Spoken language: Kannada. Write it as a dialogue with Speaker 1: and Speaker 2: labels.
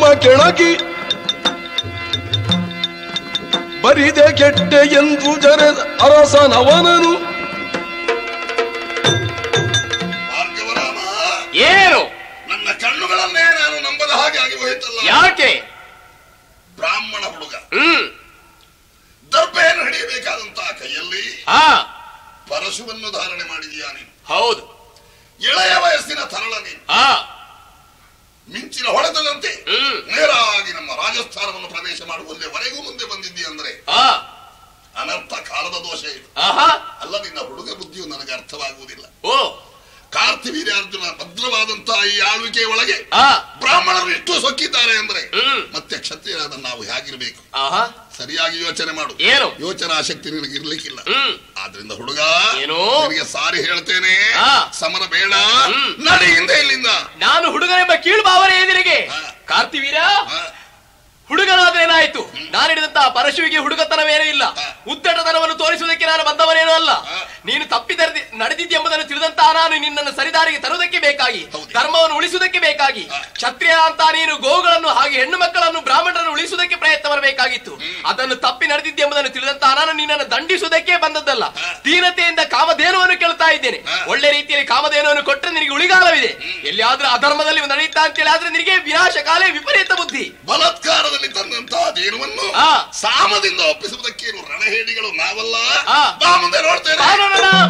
Speaker 1: ಕೆಣಕಿ ಬರಿದೆ ಕೆಟ್ಟೆ ಎಂದು ಜರೆದ ಅರಸನವನನು
Speaker 2: ಭಾರ್ಗವರಾಮ
Speaker 3: ಏನು
Speaker 2: ನನ್ನ ಕಣ್ಣುಗಳನ್ನೇ ನಾನು ನಂಬದ ಹಾಗೆ ಆಗಿ ಹೋಯಿತಲ್ಲ
Speaker 3: ಯಾಕೆ
Speaker 2: ಬ್ರಾಹ್ಮಣ ಹುಡುಗ
Speaker 3: ಹ್ಮ್
Speaker 2: ದರ್ಭೆಯನ್ನು ಹಿಡಿಯಬೇಕಾದಂತಹ ಕೈಯಲ್ಲಿ
Speaker 3: ಹಾ
Speaker 2: ಪರಶುವನ್ನು ಧಾರಣೆ ಮಾಡಿದೀಯಾ ನೀನು
Speaker 3: ಹೌದು
Speaker 2: ಎಳೆಯ ವಯಸ್ಸಿನ ತರಳ ನೀನು
Speaker 3: ಹಾ
Speaker 2: ಮಿಂಚಿನ ಹೊಡೆತದಂತೆ
Speaker 3: ಹ್ಮ್
Speaker 2: ನೇರವಾಗಿ ನಮ್ಮ ರಾಜಸ್ಥಾನವನ್ನು ಪ್ರವೇಶ ಮಾಡುವಲ್ಲಿವರೆಗೂ ಮುಂದೆ ಬಂದಿದ್ದೀ ಅಂದ್ರೆ
Speaker 3: ಹಾ
Speaker 2: ಅನರ್ಥ ಕಾಲದ ದೋಷ ಇದು
Speaker 3: ಆಹಾ
Speaker 2: ಅಲ್ಲ ನಿನ್ನ ಹುಡುಗ ಬುದ್ಧಿಯು ನನಗೆ ಅರ್ಥವಾಗುವುದಿಲ್ಲ
Speaker 3: ಓ
Speaker 2: ಕಾರ್ತಿವೀರ್ಯಾರ್ಜುನ ಭದ್ರವಾದಂತಹ ಈ ಆಳ್ವಿಕೆಯ ಒಳಗೆ
Speaker 3: ಹಾ
Speaker 2: ಬ್ರಾಹ್ಮಣರು ಎಷ್ಟು ಸೊಕ್ಕಿದ್ದಾರೆ ಅಂದ್ರೆ
Speaker 3: ಹ್ಮ್
Speaker 2: ಮತ್ತೆ ಕ್ಷತ್ರಿಯರಾದ ನಾವು ಹೇಗಿರ್ಬೇಕು
Speaker 3: ಆಹಾ
Speaker 2: ಸರಿಯಾಗಿ ಯೋಚನೆ ಮಾಡು
Speaker 3: ಏನು
Speaker 2: ಯೋಚನಾ ಶಕ್ತಿ ನಿನಗೆ ಇರ್ಲಿಕ್ಕಿಲ್ಲ
Speaker 3: ಹ್ಮ್
Speaker 2: ಆದ್ರಿಂದ ಹುಡುಗ
Speaker 3: ಏನು?
Speaker 2: ನಿನಗೆ ಸಾರಿ ಹೇಳ್ತೇನೆ
Speaker 3: ಆ.
Speaker 2: ಸಮರ ಬೇಡ
Speaker 3: ಹ್ಮ್.
Speaker 2: ನಡಿ ಹಿಂದೆ ಇಲ್ಲಿಂದ
Speaker 3: ನಾನು ಹುಡುಗನೆಂಬ ಕೀಳು ಭಾವನೆ ಎದುರಿಗೆ
Speaker 2: ಹಾ.
Speaker 3: ಕಾರ್ತಿವೀರ
Speaker 2: ಆ,
Speaker 3: ಹುಡುಗನಾದ್ರೆ ಏನಾಯ್ತು ನಾನು ಹಿಡಿದಂತಹ ಪರಶುವಿಗೆ ಹುಡುಗತನವೇನೂ ಇಲ್ಲ
Speaker 2: ಹಾ.
Speaker 3: ಉದ್ದಟತನವನ್ನು ತೋರಿಸುವುದಕ್ಕೆ ನಾನು ಬಂದವನೇನೂ ಅಲ್ಲ
Speaker 2: ಹಾ.
Speaker 3: ನೀನು ತಪ್ಪಿ ನಡೆದಿದ್ದೆ ಎಂಬುದನ್ನು ತಿಳಿದಂತಹ ನಾನು ನಿನ್ನನ್ನು ಸರಿದಾರಿಗೆ ತರುವುದಕ್ಕೆ ಬೇಕಾಗಿ
Speaker 2: ಹೌದು.
Speaker 3: ಧರ್ಮವನ್ನು ಉಳಿಸುವುದಕ್ಕೆ ಬೇಕಾಗಿ
Speaker 2: ಹಾ.
Speaker 3: ಕ್ಷತ್ರಿಯ ಅಂತ ನೀನು ಗೋವುಗಳನ್ನು ಹಾಗೆ ಹೆಣ್ಣು ಮಕ್ಕಳನ್ನು ಬ್ರಾಹ್ಮಣರನ್ನು ಉಳಿಸುವುದಕ್ಕೆ ಪ್ರಯತ್ನ ಬರಬೇಕಾಗಿತ್ತು ಅದನ್ನು ತಪ್ಪಿ ನಡೆದಿದ್ದೆ ಎಂಬುದನ್ನು ತಿಳಿದಂತಹ ನಾನು ನಿನ್ನನ್ನು ದಂಡಿಸುವುದಕ್ಕೆ ಬಂದದ್ದಲ್ಲ
Speaker 2: ಹಾ.
Speaker 3: ದೀನತೆಯಿಂದ ಕಾಮಧೇನುವನ್ನು ಕೇಳ್ತಾ ಇದ್ದೇನೆ
Speaker 2: ಹಾ.
Speaker 3: ಒಳ್ಳೆ ರೀತಿಯಲ್ಲಿ ಕಾಮಧೇನುವನ್ನು ಕೊಟ್ಟರೆ ನಿನಗೆ ಉಳಿಗಾಲವಿದೆ ಎಲ್ಲಿಯಾದ್ರೂ ಅಧರ್ಮದಲ್ಲಿ ನಡೆಯುತ್ತಾ ಅಂತೇಳಿ ಆದ್ರೆ ನಿನಗೆ ವಿನಾಶಕಾಲೇ ವಿಪರೀತ ಬುದ್ಧಿ
Speaker 2: ಬಲಾತ್ಕಾರದಲ್ಲಿ ತಂದಂತಹ ದೇನುವನ್ನು
Speaker 3: ಆ.
Speaker 2: ಸಾಮದಿಂದ ಒಪ್ಪಿಸುವುದಕ್ಕೇನು ರಣಹೇಡಿಗಳು ನಾವಲ್ಲ
Speaker 3: ಆ.
Speaker 2: ಬಾ ಮುಂದೆ ನೋಡ್ತೇನೆ
Speaker 3: ಬಾ ನೋಡೋಣ.